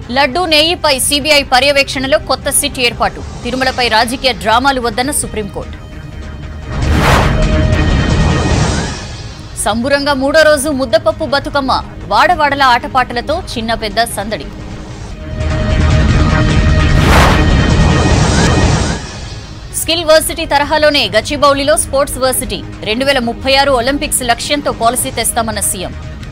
laddu నేయిపై CBI పర్యవేక్షణలో కొత్త SIT ఏర్పాటు తిరుమలపై రాజకీయ డ్రామాలు వద్దన్న సుప్రీంకోర్టు సంబురంగా మూడో రోజు ముద్దపప్పు బతుకమ్మ వాడవాడల ఆటపాటలతో చిన్న పెద్ద సందడి స్కిల్ వర్సిటీ తరహాలోనే గచ్చిబౌలిలో స్పోర్ట్స్ వర్సిటీ రెండు వేల ముప్పై ఆరు ఒలింపిక్స్ లక్ష్యంతో పాలసీ తెస్తామన్న సీఎం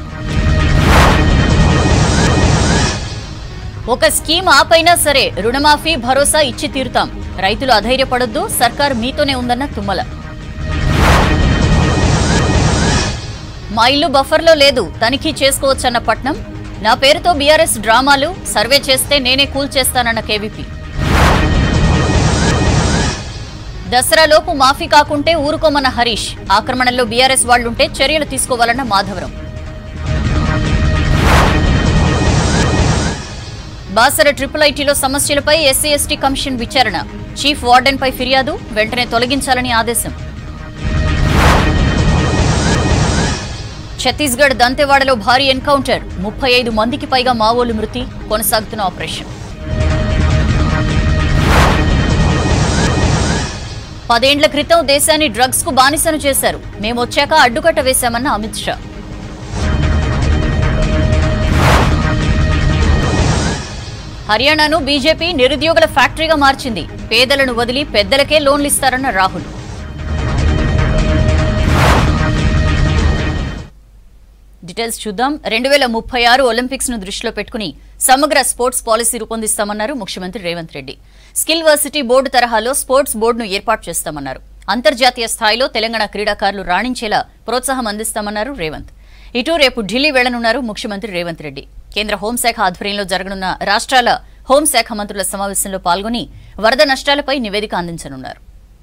ఒక స్కీమ్ ఆపైనా సరే రుణమాఫీ భరోసా ఇచ్చి తీరుతాం రైతులు అధైర్యపడొద్దు సర్కార్ మీతోనే ఉందన్న తుమ్మల మా ఇల్లు బఫర్లో లేదు తనిఖీ చేసుకోవచ్చన్న పట్నం నా పేరుతో బీఆర్ఎస్ డ్రామాలు సర్వే చేస్తే నేనే కూల్చేస్తానన్న కేవీపీ దసరాలోపు మాఫీ కాకుంటే ఊరుకోమన్న హరీష్ ఆక్రమణలో బీఆర్ఎస్ వాళ్లుంటే చర్యలు తీసుకోవాలన్న మాధవరం బాసర ట్రిపుల్ ఐటీలో సమస్యలపై ఎస్సీ ఎస్టీ కమిషన్ విచారణ చీఫ్ వార్డెన్పై ఫిర్యాదు వెంటనే తొలగించాలని ఆదేశం ఛత్తీస్గఢ్ దంతెవాడలో భారీ ఎన్కౌంటర్ ముప్పై ఐదు మందికి పైగా మావోలు మృతి కొనసాగుతున్న ఆపరేషన్ పదేండ్ల క్రితం దేశాన్ని డ్రగ్స్ కు బానిసను చేశారు మేమొచ్చాక అడ్డుకట్ట వేశామన్న అమిత్ షా హర్యానాను బీజేపీ నిరుద్యోగుల ఫ్యాక్టరీగా మార్చింది పేదలను వదిలి పెద్దలకే లోన్లు ఇస్తారన్న రాహుల్ డీటెయిల్స్ చూద్దాం రెండు వేల ముప్పై ఆరు ఒలింపిక్స్ ను దృష్టిలో పెట్టుకుని సమగ్ర స్పోర్ట్స్ పాలసీ రూపొందిస్తామన్నారు ముఖ్యమంత్రి Revanth Reddy skill varsity board తరహాలో స్పోర్ట్స్ బోర్డును ఏర్పాటు చేస్తామన్నారు అంతర్జాతీయ స్థాయిలో తెలంగాణ క్రీడాకారులు రాణించేలా ప్రోత్సాహం అందిస్తామన్నారు రేవంత్ ఇటు రేపు ఢిల్లీ వెళ్లనున్నారు ముఖ్యమంత్రి రేవంత్ రెడ్డి కేంద్ర హోంశాఖ ఆధ్వర్యంలో జరగనున్న రాష్ట్రాల హోంశాఖ మంత్రుల సమావేశంలో పాల్గొని వరద నష్టాలపై నివేదిక అందించనున్నారు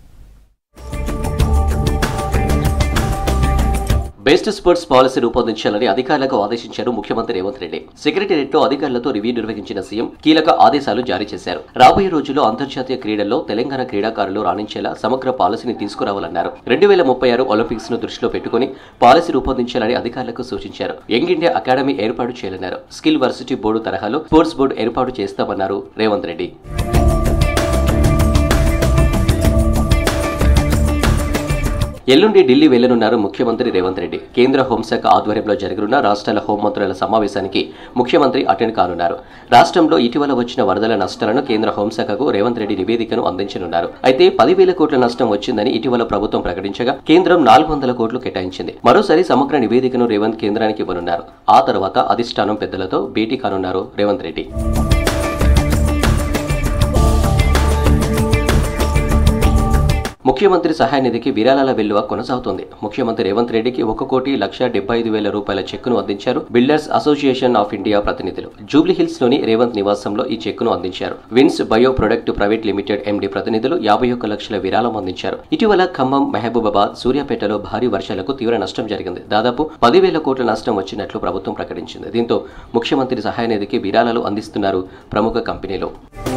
బెస్ట్ స్పోర్ట్స్ పాలసీ రూపొందించాలని అధికారులకు ఆదేశించారు ముఖ్యమంత్రి రేవంత్ రెడ్డి సెక్రటేరియట్ లో అధికారులతో రివ్యూ నిర్వహించిన సీఎం కీలక ఆదేశాలు జారీ చేశారు రాబోయే రోజుల్లో అంతర్జాతీయ క్రీడల్లో తెలంగాణ క్రీడాకారులు రాణించేలా సమగ్ర పాలసీని తీసుకురావాలన్నారు రెండు వేల ముప్పై ఆరు ఒలింపిక్స్ ను దృష్టిలో పెట్టుకుని పాలసీ రూపొందించాలని అధికారులకు సూచించారు యంగ్ ఇండియా అకాడమీ ఏర్పాటు చేయాలన్నారు స్కిల్ వర్సిటీ బోర్డు తరహాలో స్పోర్ట్స్ బోర్డు ఏర్పాటు చేస్తామన్నారు రేవంత్ రెడ్డి ఎల్లుండి ఢిల్లీ వెళ్లనున్నారు ముఖ్యమంత్రి రేవంత్ రెడ్డి కేంద్ర హోంశాఖ ఆధ్వర్యంలో జరగనున్న రాష్ట్రాల హోంమంత్రుల సమావేశానికి ముఖ్యమంత్రి అటెండ్ కానున్నారు రాష్ట్రంలో ఇటీవల వచ్చిన వరదల నష్టాలను కేంద్ర హోంశాఖకు రేవంత్ రెడ్డి నివేదికను అందించనున్నారు అయితే పదివేల కోట్ల నష్టం వచ్చిందని ఇటీవల ప్రభుత్వం ప్రకటించగా కేంద్రం నాలుగు వందల కోట్లు కేటాయించింది మరోసారి సమగ్ర నివేదికను రేవంత్ కేంద్రానికి ఇవ్వనున్నారు ఆ తర్వాత అధిష్టానం పెద్దలతో భేటీ కానున్నారు రేవంత్ రెడ్డి ముఖ్యమంత్రి సహాయ నిధికి విరాళాల వెల్లువ కొనసాగుతోంది ముఖ్యమంత్రి రేవంత్ రెడ్డికి ఒక కోటి లక్ష డెబ్బై ఐదు వేల రూపాయల చెక్కును అందించారు బిల్డర్స్ అసోసియేషన్ ఆఫ్ ఇండియా ప్రతినిధులు జూబ్లీ హిల్స్ లోని రేవంత్ నివాసంలో ఈ చెక్కును అందించారు Vins bio product private limited MD ప్రతినిధులు యాభై ఒక్క లక్షల విరాళం అందించారు ఇటీవల ఖమ్మం మహబూబాబాద్ సూర్యాపేటలో భారీ వర్షాలకు తీవ్ర నష్టం జరిగింది దాదాపు పదివేల కోట్ల నష్టం వచ్చినట్లు ప్రభుత్వం ప్రకటించింది దీంతో ముఖ్యమంత్రి సహాయ నిధికి విరాళాలు అందిస్తున్నారు ప్రముఖ కంపెనీలు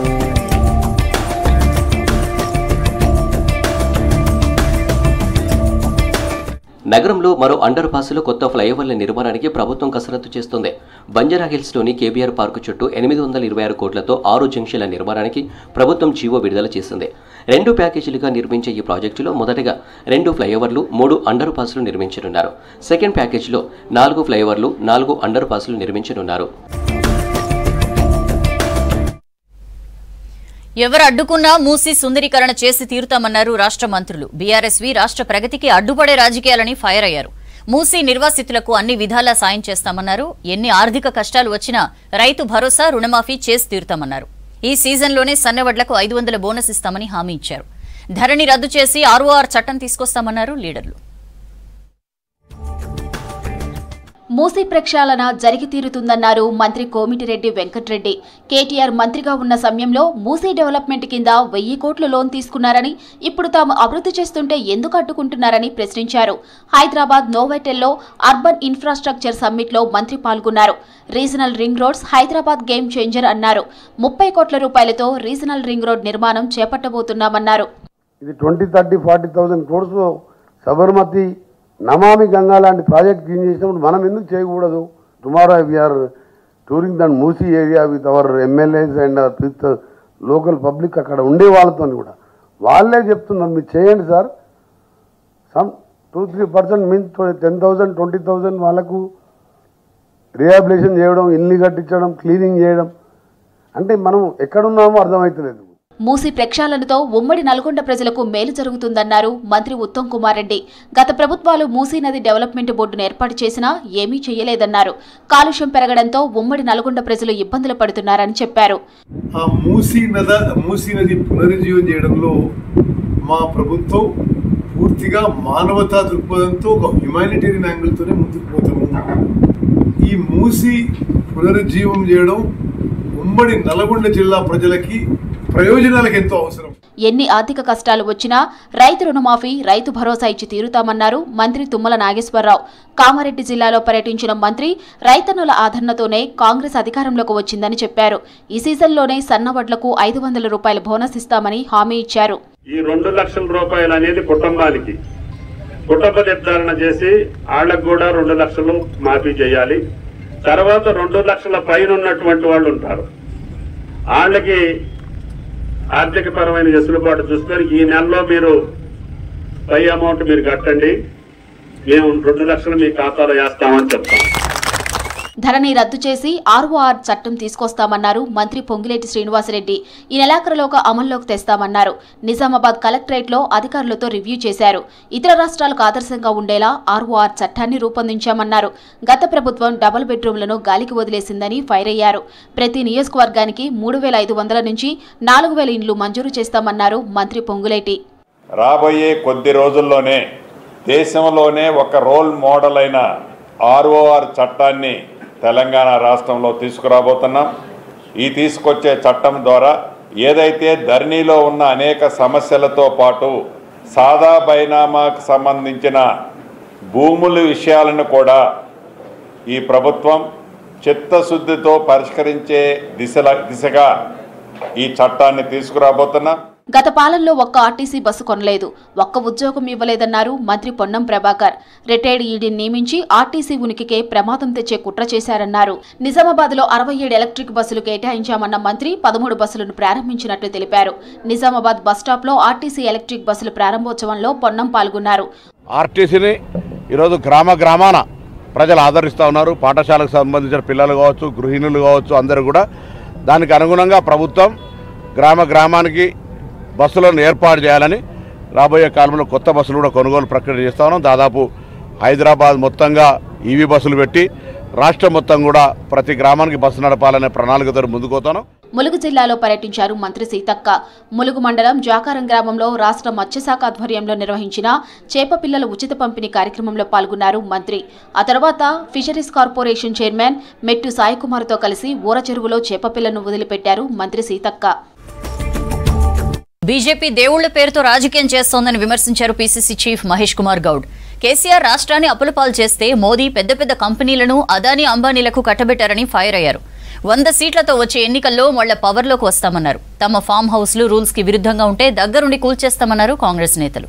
నగరంలో మరో అండర్ పాస్లో కొత్త ఫ్లైఓవర్ల నిర్మాణానికి ప్రభుత్వం కసరత్తు చేస్తోంది బంజారా హిల్స్లోని కేబీఆర్ పార్కు చుట్టూ ఎనిమిది వందల ఇరవై ఆరు కోట్లతో ఆరు జంక్షన్ల నిర్మాణానికి ప్రభుత్వం జీవో విడుదల చేసింది రెండు ప్యాకేజీలుగా నిర్మించే ఈ ప్రాజెక్టులో మొదటగా రెండు ఫ్లైఓవర్లు మూడు అండర్ పాస్లు నిర్మించనున్నారు సెకండ్ ప్యాకేజీలో నాలుగు ఫ్లైఓవర్లు నాలుగు అండర్ పాస్లు నిర్మించనున్నారు ఎవరు అడ్డుకున్నా మూసి సుందరీకరణ చేసి తీరుతామన్నారు రాష్ట్ర మంత్రులు బీఆర్ఎస్వి రాష్ట్ర ప్రగతికి అడ్డుపడే రాజకీయాలని ఫైర్ అయ్యారు మూసి నిర్వాసితులకు అన్ని విధాలా సాయం చేస్తామన్నారు ఎన్ని ఆర్థిక కష్టాలు వచ్చినా రైతు భరోసా రుణమాఫీ చేసి తీరుతామన్నారు ఈ సీజన్లోనే సన్నవడ్లకు ఐదు వందల బోనస్ ఇస్తామని హామీ ఇచ్చారు ధరణి రద్దు చేసి ఆర్ఓఆర్ చట్టం తీసుకొస్తామన్నారు లీడర్లు మూసీ ప్రక్షాళన జరిగి తీరుతుందన్నారు మంత్రి కోమిటిరెడ్డి వెంకట్రెడ్డి కేటీఆర్ మంత్రిగా ఉన్న సమయంలో మూసీ డెవలప్మెంట్ కింద వెయ్యి కోట్ల లోన్ తీసుకున్నారని ఇప్పుడు తాము అభివృద్ధి చేస్తుంటే ఎందుకు అడ్డుకుంటున్నారని ప్రశ్నించారు హైదరాబాద్ నోవెటెల్లో అర్బన్ ఇన్ఫ్రాస్ట్రక్చర్ సమ్మిట్లో మంత్రి పాల్గొన్నారు regional ring roads Hyderabad game changer అన్నారు ముప్పై కోట్ల రూపాయలతో రీజనల్ రింగ్ రోడ్ నిర్మాణం చేపట్టబోతున్నామన్నారు ఇది twenty thirty forty thousand crores Sabarmati Namami Ganga లాంటి ప్రాజెక్ట్ క్లీన్ చేసినప్పుడు మనం ఎందుకు చేయకూడదు tomorrow we are touring the Musi area with our MLAs and uh, with uh, local public అక్కడ ఉండే వాళ్ళతో కూడా వాళ్ళే చెప్తున్నారు మీరు చేయండి sir some two three percent means ten thousand twenty thousand వాళ్ళకు రిహాబిలేషన్ చేయడం ఇల్లు కట్టించడం క్లీనింగ్ చేయడం అంటే మనం ఎక్కడున్నామో అర్థమవుతలేదు మూసి ప్రక్షాళనతో ఉమ్మడి నల్గొండ ప్రజలకు మేలు జరుగుతుందన్నారు మంత్రి ఉత్తమ్ కుమార్ రెడ్డి గత ప్రభుత్వాలు మూసీ నది డెవలప్మెంట్ బోర్డును ఏర్పాటు చేసినా ఏమీ చేయలేదన్నారు కాలుష్యం పెరగడంతో ఉమ్మడి నల్గొండ ప్రజలు ఇబ్బందులు పడుతున్నారని చెప్పారు ఆ మూసీ నద మూసీ నది పునరుజ్జీవం చేయడంలో మా ప్రభుత్వం పూర్తిగా మానవతా దృక్పథంతో ఒక హ్యుమానిటేరియన్ యాంగిల్తోనే ముందుకు పోతాము ఈ మూసి పునరుజ్జీవం చేయడం ఉమ్మడి నల్గొండ జిల్లా ప్రజలకి ప్రయోజనాలకు ఎంతో అవసరం ఎన్ని ఆర్థిక కష్టాలు వచ్చినా రైతు రుణమాఫీ రైతు భరోసా ఇచ్చి తీరుతామన్నారు మంత్రి తుమ్మల నాగేశ్వరరావు కామారెడ్డి జిల్లాలో పర్యటించిన మంత్రి రైతన్నుల ఆదరణతోనే కాంగ్రెస్ అధికారంలోకి వచ్చిందని చెప్పారు ఈ సీజన్లోనే సన్నవడ్లకు ఐదు వందల రూపాయల బోనస్ ఇస్తామని హామీ ఇచ్చారు ఈ రెండు లక్షల రూపాయలు అనేది కుటుంబానికి కుటుంబ నిర్ధారణ చేసి వాళ్ళకు కూడా రెండు లక్షలు మాఫీ చేయాలి తర్వాత రెండు లక్షల పైన ఉన్నటువంటి వాళ్ళు ఉంటారు వాళ్ళకి ఆర్థిక పరమైన వెసులుబాటు చూసుకొని ఈ నెలలో మీరు పై అమౌంట్ మీరు కట్టండి మేము రెండు లక్షలు మీ ఖాతాలో వేస్తామని చెప్తాం ధరణి రద్దు చేసి ఆర్ఓఆర్ చట్టం తీసుకొస్తామన్నారు మంత్రి పొంగిలేటి శ్రీనివాసరెడ్డి ఈ నెలాఖరులోగా అమల్లోకి తెస్తామన్నారు నిజామాబాద్ కలెక్టరేట్లో అధికారులతో రివ్యూ చేశారు ఇతర రాష్ట్రాలకు ఆదర్శంగా ఉండేలా ఆర్ఓఆర్ చట్టాన్ని రూపొందించామన్నారు గత ప్రభుత్వం డబుల్ బెడ్రూమ్లను గాలికి వదిలేసిందని ఫైర్ అయ్యారు ప్రతి నియోజకవర్గానికి మూడు వేల ఐదు వందల నుంచి నాలుగు వేల ఇండ్లు మంజూరు చేస్తామన్నారు మంత్రి పొంగులేటి రాబోయే కొద్ది రోజుల్లోనే దేశంలోనే ఒక రోల్ మోడల్ అయిన ఆర్ఓఆర్ చట్టాన్ని తెలంగాణ రాష్ట్రంలో తీసుకురాబోతున్నాం ఈ తీసుకొచ్చే చట్టం ద్వారా ఏదైతే ధరణిలో ఉన్న అనేక సమస్యలతో పాటు సాదా బైనామాకు సంబంధించిన భూముల విషయాలను కూడా ఈ ప్రభుత్వం చిత్తశుద్ధితో పరిష్కరించే దిశల దిశగా ఈ చట్టాన్ని తీసుకురాబోతున్నాం గత పాలనలో ఒక్క ఆర్టీసీ బస్సు కొనలేదు ఒక్క ఉద్యోగం ఇవ్వలేదన్నారు మంత్రి పొన్నం ప్రభాకర్ రిటైర్డ్ ఈడీని నియమించి ఆర్టీసీ ఉనికికే ప్రమాదం తెచ్చే కుట్ర చేశారన్నారు నిజామాబాద్ లో అరవై ఏడు ఎలక్ట్రిక్ బస్సులు కేటాయించామన్న మంత్రి పదమూడు బస్సులను ప్రారంభించినట్లు తెలిపారు నిజామాబాద్ బస్టాప్ లో ఆర్టీసీ ఎలక్ట్రిక్ బస్సుల ప్రారంభోత్సవంలో పొన్నం పాల్గొన్నారు ఆర్టీసీని ఈరోజు గ్రామ గ్రామాన ప్రజలు ఆదరిస్తూ ఉన్నారు పాఠశాలకు సంబంధించిన పిల్లలు కావచ్చు గృహిణులు కావచ్చు అందరూ కూడా దానికి అనుగుణంగా ప్రభుత్వం గ్రామ గ్రామానికి బస్సులను ఏర్పాటు చేయాలని రాబోయే కాలంలో కొత్త బస్సులు కూడా కొనుగోలు ప్రక్రియ చేస్తా ఉన్నాం దాదాపు హైదరాబాద్ మొత్తంగా ఈవీ బస్సులు పెట్టి రాష్ట్రం మొత్తం కూడా ప్రతి గ్రామానికి బస్సు నడపాలనే ప్రణాళికతో ముందుకు పోతాను ములుగు జిల్లాలో పర్యటించారు మంత్రి సీతక్క ములుగు మండలం జాకారం గ్రామంలో రాష్ట్ర మత్స్యశాఖ ఆధ్వర్యంలో నిర్వహించిన చేప పిల్లల ఉచిత పంపిణీ కార్యక్రమంలో పాల్గొన్నారు మంత్రి ఆ తర్వాత ఫిషరీస్ కార్పొరేషన్ చైర్మన్ మెట్టు సాయికుమార్తో కలిసి ఊర చెరువులో చేప పిల్లను వదిలిపెట్టారు మంత్రి సీతక్క బీజేపీ దేవుళ్ల పేరుతో రాజకీయం చేస్తోందని విమర్శించారు PCC chief Mahesh Kumar Goud KCR రాష్ట్రాన్ని అప్పులపాలు చేస్తే మోదీ పెద్ద పెద్ద కంపెనీలను అదానీ అంబానీలకు కట్టబెట్టారని ఫైర్ అయ్యారు వంద సీట్లతో వచ్చే ఎన్నికల్లో మళ్ల పవర్లోకి వస్తామన్నారు తమ ఫామ్ హౌస్లు రూల్స్ కి విరుద్ధంగా ఉంటే దగ్గరుండి కూల్చేస్తామన్నారు కాంగ్రెస్ నేతలు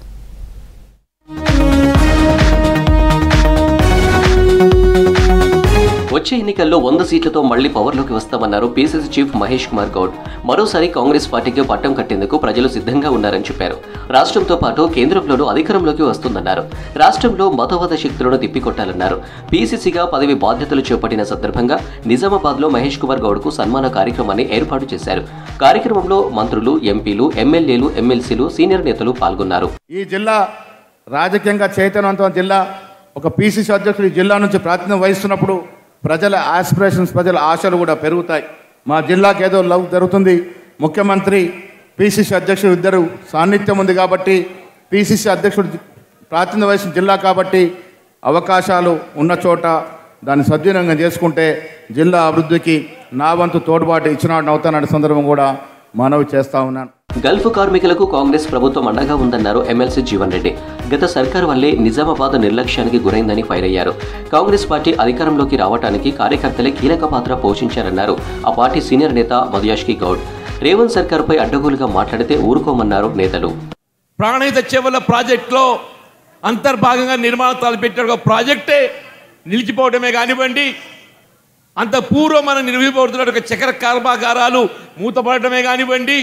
వచ్చే ఎన్నికల్లో వంద సీట్లతో మళ్లీ పవర్లోకి వస్తామన్నారు పీసీసీ చీఫ్ మహేష్ కుమార్ గౌడ్ మరోసారి కాంగ్రెస్ పార్టీకి పట్టం కట్టేందుకు ప్రజలు సిద్ధంగా ఉన్నారని చెప్పారు రాష్ట్రంతో పాటు కేంద్రంలోనూ అధికారంలోకి వస్తుందన్నారు రాష్ట్రంలో మతవాద శక్తులను తిప్పికొట్టాలన్నారు పీసీసీగా పదవి బాధ్యతలు చేపట్టిన సందర్భంగా నిజామాబాద్లో మహేష్ కుమార్ గౌడ్కు సన్మాన కార్యక్రమాన్ని ఏర్పాటు చేశారు కార్యక్రమంలో మంత్రులు ఎంపీలు ఎమ్మెల్యేలు ఎమ్మెల్సీలు సీనియర్ నేతలు పాల్గొన్నారు ఈ జిల్లా రాజకీయంగా చైతన్యవంతమైన జిల్లా ఒక పీసీసీ అధ్యక్షుడు ఈ జిల్లా నుంచి ప్రాతినిధ్యం వహిస్తున్నప్పుడు ప్రజల ఆస్పిరేషన్స్ ప్రజల ఆశలు కూడా పెరుగుతాయి మా జిల్లాకి ఏదో లవ్ జరుగుతుంది ముఖ్యమంత్రి పీసీసీ అధ్యక్షుడు ఇద్దరు సాన్నిధ్యం ఉంది కాబట్టి పీసీసీ అధ్యక్షుడు ప్రాతినిధ్యం వహించిన జిల్లా కాబట్టి అవకాశాలు ఉన్న చోట దాన్ని సద్వినియోగం చేసుకుంటే జిల్లా అభివృద్ధికి నా వంతు తోడ్పాటు ఇచ్చినాడు అవుతానన్న సందర్భం కూడా మనవి చేస్తా ఉన్నాను గల్ఫ్ కార్మికులకు కాంగ్రెస్ ప్రభుత్వం అండగా ఉందన్నారు ఎమ్మెల్సీ జీవన్ రెడ్డి గత సర్కార్ వల్లే నిజామాబాద్ నిర్లక్ష్యానికి గురైందని ఫైర్ అయ్యారు కాంగ్రెస్ పార్టీ అధికారంలోకి రావడానికి కార్యకర్తలే కీలక పాత్ర పోషించారన్నారు ఆ పార్టీ సీనియర్ నేత మధుయాష్కి గౌడ్ రేవంత్ సర్కార్పై అడ్డగోలుగా మాట్లాడితే ఊరుకోమన్నారు నేతలు ప్రాణహిత చెవుల ప్రాజెక్టులో అంతర్భాగంగా నిర్మాణం తలపెట్టాడు ఒక ప్రాజెక్టే నిలిచిపోవడమే కానివ్వండి అంత పూర్వం మనం నిర్వహింపబడుతున్న ఒక చక్కెర కర్మాగారాలు మూతపడటమే కానివ్వండి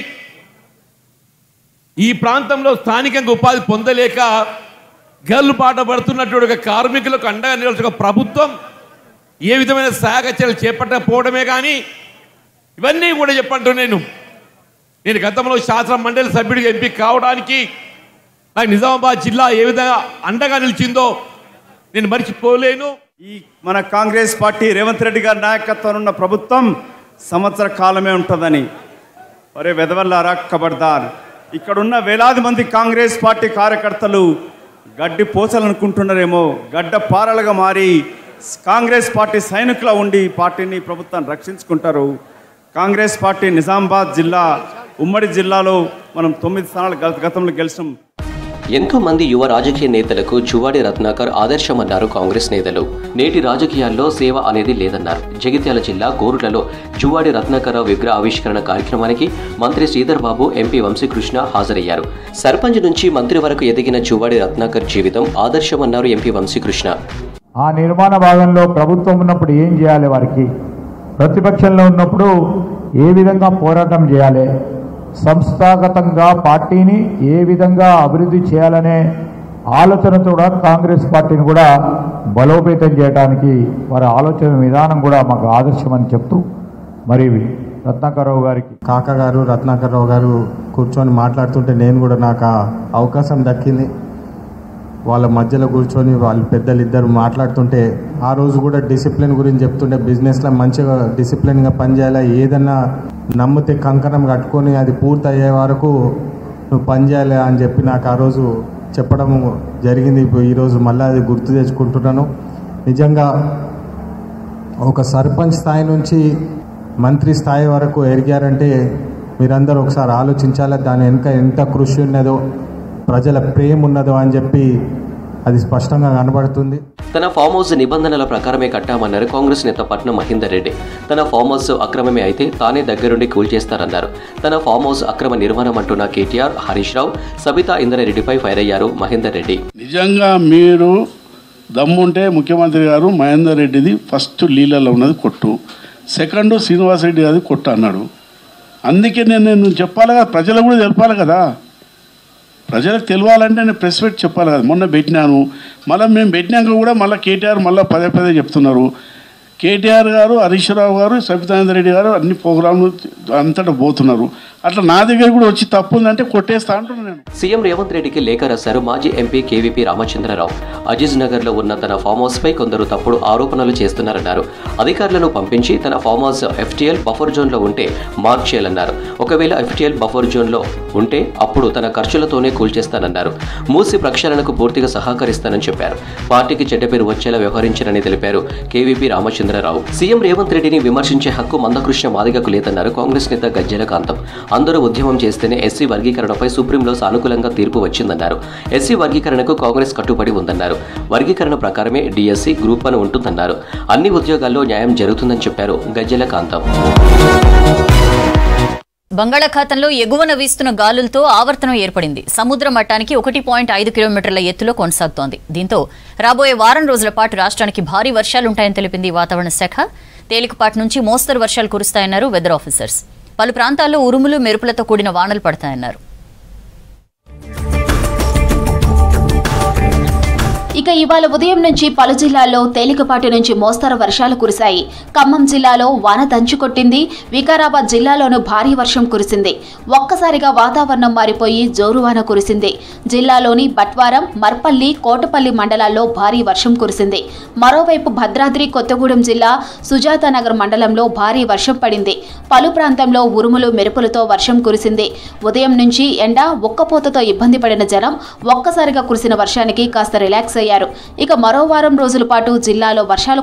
ఈ ప్రాంతంలో స్థానికంగా ఉపాధి పొందలేక గల్లు పాట పడుతున్నటువంటి ఒక కార్మికులకు అండగా నిలచిన ఒక ప్రభుత్వం ఏ విధమైన సహాయక చర్యలు చేపట్టకపోవడమే కానీ ఇవన్నీ కూడా చెప్పంటూ నేను నేను గతంలో శాసన మండలి సభ్యుడిగా ఎంపీ కావడానికి నాకు నిజామాబాద్ జిల్లా ఏ విధంగా అండగా నిలిచిందో నేను మర్చిపోలేను ఈ మన కాంగ్రెస్ పార్టీ రేవంత్ రెడ్డి గారి నాయకత్వం ఉన్న ప్రభుత్వం సంవత్సర కాలమే ఉంటుందని ఒరే వెదవల్లారా కబడ్దార్ ఇక్కడున్న వేలాది మంది కాంగ్రెస్ పార్టీ కార్యకర్తలు గడ్డి పోచాలనుకుంటున్నారేమో గడ్డ పారలుగా మారి కాంగ్రెస్ పార్టీ సైనికుల ఉండి పార్టీని ప్రభుత్వాన్ని రక్షించుకుంటారు కాంగ్రెస్ పార్టీ నిజామాబాద్ జిల్లా ఉమ్మడి జిల్లాలో మనం తొమ్మిది స్థానాలు గత- గతంలో గెలిచినాం ఎంతో మంది యువ రాజకీయ నేతలకు చువాడి రత్నాకర్ ఆదర్శమన్నారు కాంగ్రెస్ నేతలు నేటి రాజకీయాల్లో సేవ అనేది లేదన్నారు జగిత్యాల జిల్లా కోరుట్లలో జువాడి రత్నాకరరావు విగ్రహ ఆవిష్కరణ కార్యక్రమానికి మంత్రి శ్రీధర్ బాబు ఎంపీ వంశీకృష్ణ హాజరయ్యారు సర్పంచ్ నుంచి మంత్రి వరకు ఎదిగిన చువాడి రత్నాకర్ జీవితం ఆదర్శమన్నారు ఎంపీ వంశీకృష్ణ ఆ నిర్మాణ భాగంలో ప్రభుత్వం ఉన్నప్పుడు ఏం చేయాలి వారికి ప్రతిపక్షంలో ఉన్నప్పుడు ఏ విధంగా పోరాటం చేయాలి సంస్థాగతంగా పార్టీని ఏ విధంగా అభివృద్ధి చేయాలనే ఆలోచనతో కూడా కాంగ్రెస్ పార్టీని కూడా బలోపేతం చేయడానికి వారి ఆలోచన విధానం కూడా మాకు ఆదర్శం అని చెప్తూ మరి రత్నాకరరావు గారికి కాకా గారు రత్నాకర్రావు గారు కూర్చొని మాట్లాడుతుంటే నేను కూడా నాకు ఆ అవకాశం దక్కింది వాళ్ళ మధ్యలో కూర్చొని వాళ్ళు పెద్దలు ఇద్దరు మాట్లాడుతుంటే ఆ రోజు కూడా డిసిప్లిన్ గురించి చెప్తుంటే బిజినెస్లో మంచిగా డిసిప్లిన్గా పనిచేయాలి ఏదన్నా నమ్మితే కంకణం కట్టుకొని అది పూర్తి అయ్యే వరకు నువ్వు పనిచేయాలి అని చెప్పి నాకు ఆ రోజు చెప్పడం జరిగింది ఇప్పుడు ఈరోజు మళ్ళీ అది గుర్తు తెచ్చుకుంటున్నాను నిజంగా ఒక సర్పంచ్ స్థాయి నుంచి మంత్రి స్థాయి వరకు ఎరిగారంటే మీరందరూ ఒకసారి ఆలోచించాలి దాని వెనుక ఎంత కృషి ఉన్నదో ప్రజల ప్రేమ ఉన్నదో అని చెప్పి అది స్పష్టంగా కనబడుతుంది తన ఫామ్ హౌస్ నిబంధనల ప్రకారమే కట్టామన్నారు కాంగ్రెస్ నేత పట్నం మహేందర్ రెడ్డి తన ఫామ్ హౌస్ అక్రమమే అయితే తానే దగ్గరుండి కూల్చేస్తారన్నారు తన ఫామ్ హౌస్ అక్రమ నిర్మాణం అంటున్న కేటీఆర్ హరీష్ రావు సబితా ఇంద్రారెడ్డిపై ఫైర్ అయ్యారు మహేందర్ రెడ్డి నిజంగా మీరు దమ్ముంటే ముఖ్యమంత్రి గారు మహేందర్ రెడ్డిది ఫస్ట్ లీలలో ఉన్నది కొట్టు సెకండ్ శ్రీనివాస్ రెడ్డి గారి కొట్టు అన్నాడు అందుకే నేను నేను చెప్పాలి కదా ప్రజలకు కూడా తెలపాలి కదా ప్రజలకు తెలియాలంటే నేను ప్రెస్ పెట్టి చెప్పాలి కదా మొన్న పెట్టినాను మళ్ళీ మేము పెట్టినాక కూడా మళ్ళీ కేటీఆర్ మళ్ళీ పదే పదే చెప్తున్నారు కేటీఆర్ గారు హరీష్ రావు గారు సబితానంద రెడ్డి గారు అన్ని ప్రోగ్రాంలు అంతటా పోతున్నారు అట్లా నా దగ్గర కూడా వచ్చి తప్పు ఉందంటే కొట్టేస్తా అంటున్నాను నేను సీఎం రేవంత్ రెడ్డికి లేఖ రాశారు మాజీ ఎంపీ కేవీపీ రామచంద్రరావు అజీజ్ నగర్ లో ఉన్న తన ఫామ్ హౌస్ పై కొందరు తప్పుడు ఆరోపణలు చేస్తున్నారన్నారు అధికారులను పంపించి తన farm house FTL buffer zone లో ఉంటే మార్క్ చేయాలన్నారు ఒకవేళ ఎఫ్టీఎల్ బఫర్ జోన్ లో ఉంటే అప్పుడు తన ఖర్చులతోనే కూల్చేస్తానన్నారు మూసి ప్రక్షాళనకు పూర్తిగా సహకరిస్తానని చెప్పారు పార్టీకి చెడ్డ పేరు వచ్చేలా వ్యవహరించారని తెలిపారు కేవీపీ రామచంద్రరావు సీఎం రేవంత్ రెడ్డిని విమర్శించే హక్కు మందకృష్ణ మాదిగకు లేదన్నారు కాంగ్రెస్ నేత గజ్జెల కాంతం అందరూ ఉద్యమం చేస్తేనే ఎస్సీ వర్గీకరణపై సుప్రీంలో సానుకూలంగా తీర్పు వచ్చిందన్నారు ఎస్సీ వర్గీకరణకు కాంగ్రెస్ కట్టుబడి ఉందన్నారు వర్గీకరణ ప్రకారమే డిఎస్సీ గ్రూప్ అని ఉంటుందన్నారు అన్ని ఉద్యోగాల్లో న్యాయం జరుగుతుందని చెప్పారు గజ్జెల కాంతం బంగాళాఖాతంలో ఎగువన వీస్తున్న గాలులతో ఆవర్తనం ఏర్పడింది సముద్ర మట్టానికి ఒకటి పాయింట్ ఐదు కిలోమీటర్ల ఎత్తులో కొనసాగుతోంది దీంతో రాబోయే వారం రోజుల పాటు రాష్ట్రానికి భారీ వర్షాలుంటాయని తెలిపింది వాతావరణ శాఖ తేలికపాటి నుంచి మోస్తరు వర్షాలు కురుస్తాయన్నారు వెదర్ ఆఫీసర్స్ పలు ప్రాంతాల్లో ఉరుములు మెరుపులతో కూడిన వానలు పడతాయన్నారు ఇక ఇవాళ ఉదయం నుంచి పలు జిల్లాల్లో తేలికపాటి నుంచి మోస్తరు వర్షాలు కురిశాయి ఖమ్మం జిల్లాలో వాన దంచుకొట్టింది వికారాబాద్ జిల్లాలోనూ భారీ వర్షం కురిసింది ఒక్కసారిగా వాతావరణం మారిపోయి జోరువాన కురిసింది జిల్లాలోని బట్వారం మర్పల్లి కోటపల్లి మండలాల్లో భారీ వర్షం కురిసింది మరోవైపు భద్రాద్రి కొత్తగూడెం జిల్లా సుజాతానగర్ మండలంలో భారీ వర్షం పడింది పలు ప్రాంతంలో ఉరుములు మెరుపులతో వర్షం కురిసింది ఉదయం నుంచి ఎండ ఒక్కపోతతో ఇబ్బంది పడిన జనం ఒక్కసారిగా కురిసిన వర్షానికి కాస్త రిలాక్స్ అయ్యారు ఇక మరో వారం రోజుల పాటు జిల్లాలో వర్షాలు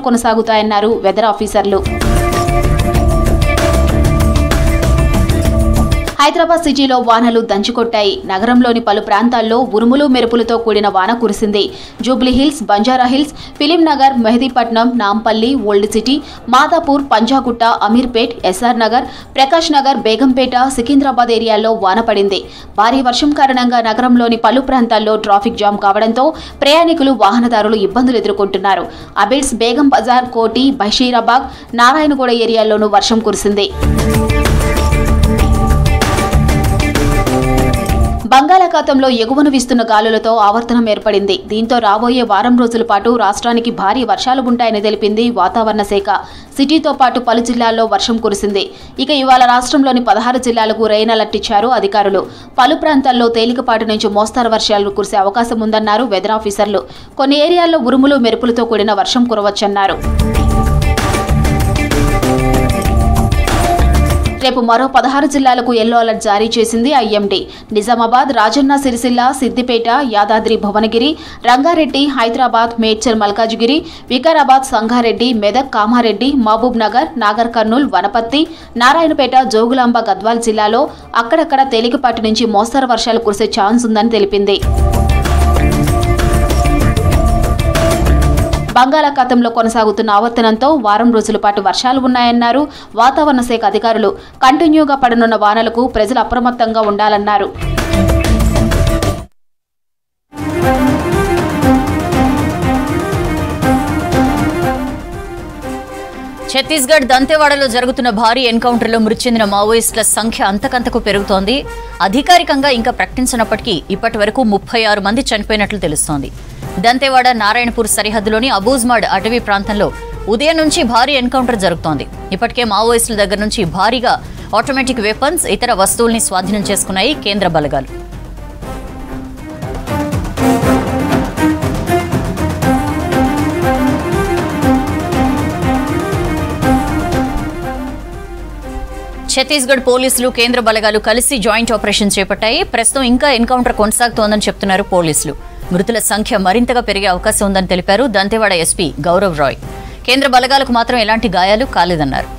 కొనసాగుతాయన్నారు వెదర్ ఆఫీసర్లు హైదరాబాద్ సిటీలో వానలు దంచుకొట్టాయి నగరంలోని పలు ప్రాంతాల్లో ఉరుములు మెరుపులతో కూడిన వాన కురిసింది జూబ్లీ హిల్స్ బంజారా హిల్స్ ఫిలిం నగర్ మెహదీపట్నం నాంపల్లి ఓల్డ్ సిటీ మాదాపూర్ పంజాగుట్ట అమీర్పేట్ ఎస్ఆర్ నగర్ ప్రకాష్ నగర్ బేగంపేట సికింద్రాబాద్ ఏరియాల్లో వాన పడింది భారీ వర్షం కారణంగా నగరంలోని పలు ప్రాంతాల్లో ట్రాఫిక్ జామ్ కావడంతో ప్రయాణికులు వాహనదారులు ఇబ్బందులు ఎదుర్కొంటున్నారు అబిడ్స్ బేగం బజార్ కోటి బషీరాబాగ్ నారాయణగూడ ఏరియాల్లోనూ వర్షం కురిసింది బంగాళాఖాతంలో ఎగువను వీస్తున్న గాలులతో ఆవర్తనం ఏర్పడింది దీంతో రాబోయే వారం రోజుల పాటు రాష్ట్రానికి భారీ వర్షాలు ఉంటాయని తెలిపింది వాతావరణ శాఖ సిటీతో పాటు పలు జిల్లాల్లో వర్షం కురిసింది ఇక ఇవాళ రాష్ట్రంలోని పదహారు జిల్లాలకు రెయిన్ అలర్ట్ ఇచ్చారు అధికారులు పలు ప్రాంతాల్లో తేలికపాటి నుంచి మోస్తారు వర్షాలు కురిసే అవకాశం ఉందన్నారు వెదర్ ఆఫీసర్లు కొన్ని ఏరియాల్లో ఉరుములు మెరుపులతో కూడిన వర్షం కురవచ్చన్నారు రేపు మరో పదహారు జిల్లాలకు ఎల్లో అలర్ట్ జారీ చేసింది ఐఎండీ నిజామాబాద్ రాజన్న సిరిసిల్ల సిద్దిపేట యాదాద్రి భువనగిరి రంగారెడ్డి హైదరాబాద్ మేడ్చల్ మల్కాజ్గిరి వికారాబాద్ సంగారెడ్డి మెదక్ కామారెడ్డి మహబూబ్ నగర్ నాగర్ కర్నూల్ వనపత్తి నారాయణపేట జోగులాంబ గద్వాల్ జిల్లాలో అక్కడక్కడ తేలికపాటి నుంచి మోస్తరు వర్షాలు కురిసే ఛాన్స్ ఉందని తెలిపింది బంగాళాఖాతంలో కొనసాగుతున్న ఆవర్తనంతో వారం రోజుల పాటు వర్షాలు ఉన్నాయన్నారు వాతావరణ శాఖ అధికారులు కంటిన్యూగా పడనున్న వానలకు ప్రజలు అప్రమత్తంగా ఉండాలన్నారు ఛత్తీస్గఢ్ దంతెవాడలో జరుగుతున్న భారీ ఎన్కౌంటర్లో మృతి చెందిన మావోయిస్టుల సంఖ్య అంతకంతకు పెరుగుతోంది అధికారికంగా ఇంకా ప్రకటించినప్పటికీ ఇప్పటి వరకు ముప్పై ఆరు మంది చనిపోయినట్లు తెలుస్తోంది దంతెవాడ నారాయణపూర్ సరిహద్దులోని అబూజ్మాడ్ అటవీ ప్రాంతంలో ఉదయం నుంచి భారీ ఎన్కౌంటర్ జరుగుతోంది ఇప్పటికే మావోయిస్టుల దగ్గర నుంచి భారీగా ఆటోమేటిక్ వెపన్స్ ఇతర వస్తువుల్ని స్వాధీనం చేసుకున్నాయి కేంద్ర బలగాలు ఛత్తీస్గఢ్ పోలీసులు కేంద్ర బలగాలు కలిసి జాయింట్ ఆపరేషన్ చేపట్టాయి ప్రస్తుతం ఇంకా ఎన్కౌంటర్ కొనసాగుతోందని చెప్తున్నారు పోలీసులు మృతుల సంఖ్య మరింతగా పెరిగే అవకాశం ఉందని తెలిపారు దంతెవాడ ఎస్పీ గౌరవ్ రాయ్ కేంద్ర బలగాలకు మాత్రం ఎలాంటి గాయాలు కాలేదన్నారు